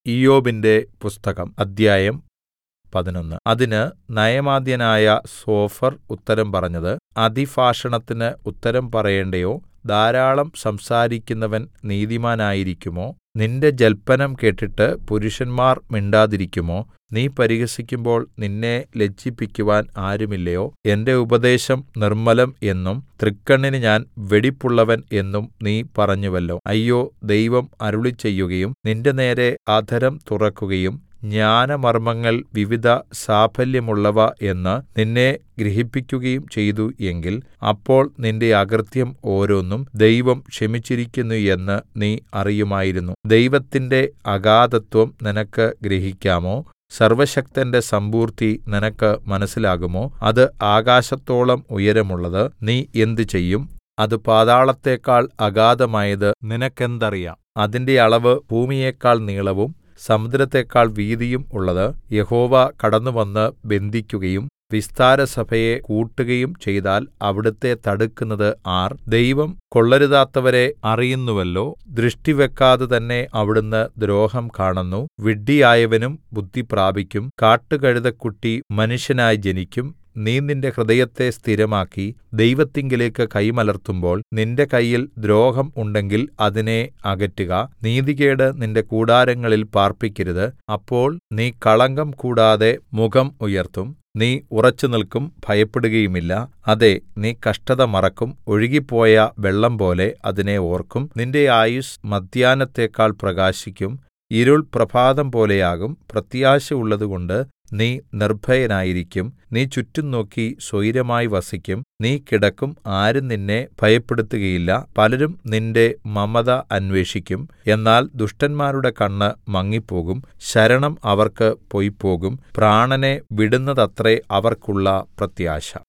ഇയ്യോബിന്റെ പുസ്തകം അദ്ധ്യായം പതിനൊന്ന് അതിന് നയമാത്യനായ സോഫർ ഉത്തരം പറഞ്ഞത് അതിഭാഷണത്തിന് ഉത്തരം പറയേണ്ടയോ ധാരാളം സംസാരിക്കുന്നവൻ നീതിമാനായിരിക്കുമോ നിന്റെ ജല്പനം കേട്ടിട്ട് പുരുഷന്മാർ മിണ്ടാതിരിക്കുമോ നീ പരിഹസിക്കുമ്പോൾ നിന്നെ ലജ്ജിപ്പിക്കുവാൻ ആരുമില്ലയോ എന്റെ ഉപദേശം നിർമ്മലം എന്നും തൃക്കണ്ണിന് ഞാൻ വെടിപ്പുള്ളവൻ എന്നും നീ പറഞ്ഞുവല്ലോ അയ്യോ ദൈവം അരുളിച്ചെയ്യുകയും നിന്റെ നേരെ അധരം തുറക്കുകയും ജ്ഞാനമർമ്മങ്ങൾ വിവിധ സാഫല്യമുള്ളവ എന്ന് നിന്നെ ഗ്രഹിപ്പിക്കുകയും ചെയ്തു എങ്കിൽ അപ്പോൾ നിന്റെ അകൃത്യം ഓരോന്നും ദൈവം ക്ഷമിച്ചിരിക്കുന്നു എന്ന് നീ അറിയുമായിരുന്നു ദൈവത്തിന്റെ അഗാധത്വം നിനക്ക് ഗ്രഹിക്കാമോ സർവ്വശക്തന്റെ സമ്പൂർത്തി നിനക്ക് മനസ്സിലാകുമോ അത് ആകാശത്തോളം ഉയരമുള്ളത് നീ എന്ത് ചെയ്യും അത് പാതാളത്തെക്കാൾ അഗാധമായത് നിനക്കെന്തറിയാം അതിന്റെ അളവ് ഭൂമിയെക്കാൾ നീളവും സമുദ്രത്തെക്കാൾ വീതിയും ഉള്ളത് യഹോവ കടന്നുവന്ന് ബന്ധിക്കുകയും വിസ്താരസഭയെ കൂട്ടുകയും ചെയ്താൽ അവിടുത്തെ തടുക്കുന്നത് ആർ ദൈവം കൊള്ളരുതാത്തവരെ അറിയുന്നുവല്ലോ ദൃഷ്ടിവെക്കാതെ തന്നെ അവിടുന്ന് ദ്രോഹം കാണുന്നു വിഡ്ഢിയായവനും ബുദ്ധി പ്രാപിക്കും കാട്ടുകഴുതക്കുട്ടി മനുഷ്യനായി ജനിക്കും നീ നിന്റെ ഹൃദയത്തെ സ്ഥിരമാക്കി ദൈവത്തിങ്കലേക്ക് കൈമലർത്തുമ്പോൾ നിന്റെ കയ്യിൽ ദ്രോഹം ഉണ്ടെങ്കിൽ അതിനെ അകറ്റുക നീതികേട് നിന്റെ കൂടാരങ്ങളിൽ പാർപ്പിക്കരുത് അപ്പോൾ നീ കളങ്കം കൂടാതെ മുഖം ഉയർത്തും നീ ഉറച്ചുനിൽക്കും ഭയപ്പെടുകയുമില്ല അതെ നീ കഷ്ടത മറക്കും ഒഴുകിപ്പോയ വെള്ളം പോലെ അതിനെ ഓർക്കും നിന്റെ ആയുസ് മധ്യാഹ്നത്തെക്കാൾ പ്രകാശിക്കും ഇരുൾ പ്രഭാതം പോലെയാകും പ്രത്യാശയുള്ളതുകൊണ്ട് നീ നിർഭയനായിരിക്കും നീ ചുറ്റും നോക്കി സ്വൈരമായി വസിക്കും നീ കിടക്കും ആരും നിന്നെ ഭയപ്പെടുത്തുകയില്ല പലരും നിന്റെ മമത അന്വേഷിക്കും എന്നാൽ ദുഷ്ടന്മാരുടെ കണ്ണ് മങ്ങിപ്പോകും ശരണം അവർക്ക് പൊയ്പോകും പ്രാണനെ വിടുന്നതത്രേ അവർക്കുള്ള പ്രത്യാശ